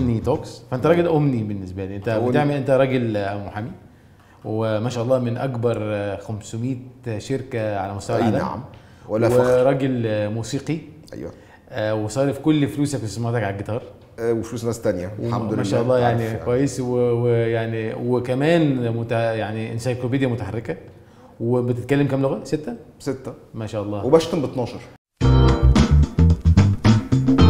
اومني توكس فانت راجل اومني بالنسبه لي انت أومني. بتعمل انت راجل آه، محامي وما شاء الله من اكبر آه، 500 شركه على مستوى اي العالم نعم ولا فخر وراجل آه، موسيقي ايوه آه، وصارف كل فلوسك في استثماراتك على الجيتار آه، وفلوس ناس تانية الحمد لله ما شاء الله أنت يعني عارف كويس و- ويعني وكمان مت... يعني انسايكلوبيديا متحركه وبتتكلم كام لغه؟ ستة؟ ستة ما شاء الله وبشتم ب 12